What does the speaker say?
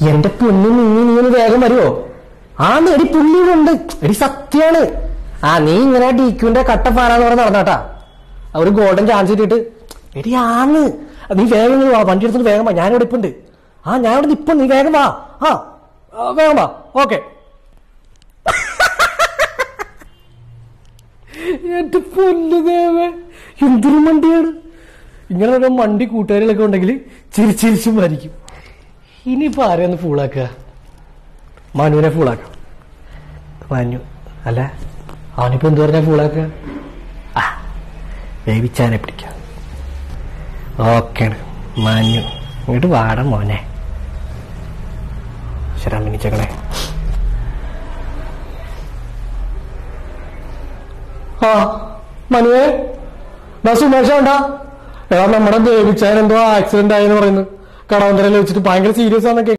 എന്റെ പൊന്നു നീ നീ ഒന്ന് വേഗം വരുമോ ആന്ന് എടി പുള്ളി ഇവിടെ ഉണ്ട് എടി സത്യാണ് ആ നീ ഇങ്ങനെ ഡീക്യുവിന്റെ കട്ട പാറാന്ന് പറഞ്ഞ് നടന്നാട്ടാ ആ ഒരു ഗോൾഡൻ ചാൻസ് കിട്ടിയിട്ട് എടി ആന്ന് നീ വേഗം ഇങ്ങ് വാ വണ്ടി എടുത്തിട്ട് വേഗം വാ ഞാനിവിടെ ഇപ്പുണ്ട് ആ ഞാൻ ഇവിടെ നിപ്പം നീ വേഗം വാ ആ ആ, വേഗം വാ ഓക്കെ എന്റെ പൊന്നു ദേവേ എന്തൊരു മണ്ടിയാണ് ഇങ്ങനെ ഒരു മണ്ടി കൂട്ടുകാരികളൊക്കെ ഉണ്ടെങ്കിൽ ചിരിച്ചിരിച്ചും മരിക്കും ഇനിയിപ്പോ ആരെയൊന്ന് ഫൂളാക്കുക മനുവിനെ ഫൂളാക്കാം മനു അല്ല അവനിപ്പോ എന്ത് പറഞ്ഞാ ഫൂളാക്കുക ആ വേവിച്ചാനെ പിടിക്കാം ഓക്കെയാണ് മനു ഇങ്ങോട്ട് വാട മോനെ ശരാമിനിച്ചകളെ ആ മനുവേ ദാ സുമേഷ ഉണ്ടാ എടാ നമ്മുടെ ദേവിച്ചാൻ എന്തോ ആക്സിഡന്റ് ആയെന്ന് പറയുന്നു കടവന്തരയിൽ വെച്ചിട്ട് ഭയങ്കര സീരിയസ് ആണെന്നൊക്കെ